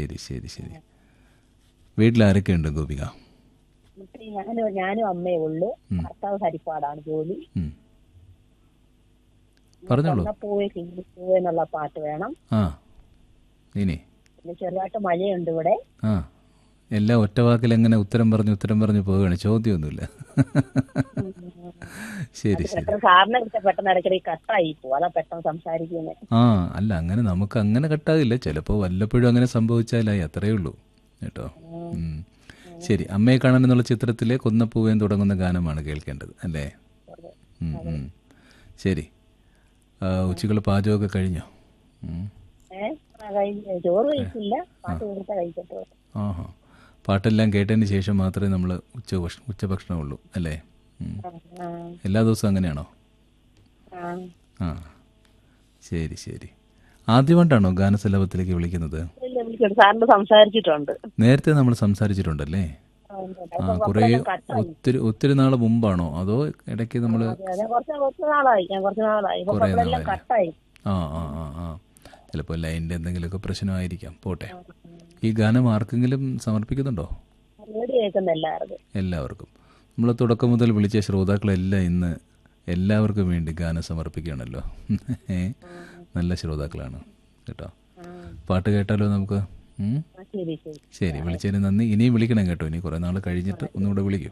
ശരി ശരി ശരി വീട്ടിൽ ആരൊക്കെ ഉണ്ട് ഗോപിക വീട്ടിൽ ഞാനും ഞാനും അമ്മയേ ഉള്ളൂ ഭർത്താവ് ഹരിപ്പാടാണ് ജോലി ഉം. പറഞ്ഞോളൂ പൂവേ കിങ്ങി പൂവേ എന്നുള്ള പാട്ട് വേണം ആ ഇനി പിന്നെ ചെറുതായിട്ട് മഴയുണ്ട് ഇവിടെ ആ എല്ലാം ഒറ്റ വാക്കിൽ എങ്ങനെ ഉത്തരം പറഞ്ഞ് ഉത്തരം പറഞ്ഞ് പോവുകയാണ് ചോദ്യമൊന്നുമില്ല ശരി ശരി പെട്ടെന്ന് സാറിനെ വിളിച്ച പെട്ടെന്ന് ഇടയ്ക്കിടയ്ക്ക് കട്ടായി പോകും അതാ പെട്ടെന്ന് സംസാരിക്കുന്നത് ആ അല്ല അങ്ങനെ നമുക്ക് അങ്ങനെ കട്ടാകില്ല ചിലപ്പോൾ വല്ലപ്പോഴും അങ്ങനെ സംഭവിച്ചാലായി അത്രയേ ഉള്ളൂ കേട്ടോ ഉം. ശരി അമ്മയെ കാണാൻ എന്നുള്ള ചിത്രത്തിലെ കൊന്നപ്പൂവേൻ തുടങ്ങുന്ന ഗാനമാണ് കേൾക്കേണ്ടത് അല്ലേ ഉം, ഉം. ശരി ആ, ഉച്ചക്കുള്ള പാചകമൊക്കെ കഴിഞ്ഞോ ഉം. ഏഹ് ചോറ് കഴിച്ചില്ല പാട്ട് കൊടുത്താ കഴിക്കട്ടോ ആഹാ പാട്ടെല്ലാം കേട്ടതിന് ശേഷം മാത്രമേ നമ്മൾ ഉച്ച ഉച്ചഭക്ഷണമുള്ളൂ അല്ലേ ഉം. ആ, എല്ലാ ദിവസവും അങ്ങനെയാണോ ആ. ആ ശരി ശരി ആദ്യമായിട്ടാണോ ഗാനസലഭത്തിലേക്ക് വിളിക്കുന്നത് ഇല്ല, വിളിക്കട്ടെ സാറിന് സംസാരിച്ചിട്ടുണ്ട് നേരത്തെ നമ്മൾ സംസാരിച്ചിട്ടുണ്ടല്ലേ ആ, ഉണ്ട്. ആ കുറേ ഒത്തിരി ഒത്തിരി നാൾ മുമ്പാണോ അതോ ഇടയ്ക്ക് നമ്മൾ അതെ, അതെ, കുറച്ച് കുറച്ച് നാളായി ഞാൻ കുറച്ച് നാളായി ഇപ്പൊ കുറേ പത്രമെല്ലാം നാളായി. കട്ടായി ആ ആ ആ ആ ചിലപ്പോൾ ലൈനിൻ്റെ എന്തെങ്കിലുമൊക്കെ പ്രശ്നമായിരിക്കാം പോട്ടെ ഈ ഗാനം ആർക്കെങ്കിലും സമർപ്പിക്കുന്നുണ്ടോ റേഡിയോ കേൾക്കുന്ന എല്ലാവർക്കും എല്ലാവർക്കും നമ്മൾ തുടക്കം മുതൽ വിളിച്ച ശ്രോതാക്കളെല്ലാം ഇന്ന് എല്ലാവർക്കും വേണ്ടി ഗാനം സമർപ്പിക്കുകയാണല്ലോ ഏ? നല്ല ശ്രോതാക്കളാണ് കേട്ടോ പാട്ട് കേട്ടാലോ നമുക്ക് ഉം? ആ, ശരി ശരി ശരി വിളിച്ചതിന് നന്ദി ഇനിയും വിളിക്കണം കേട്ടോ ഇനി കുറേ നാൾ കഴിഞ്ഞിട്ട് ഒന്നുകൂടെ വിളിക്കും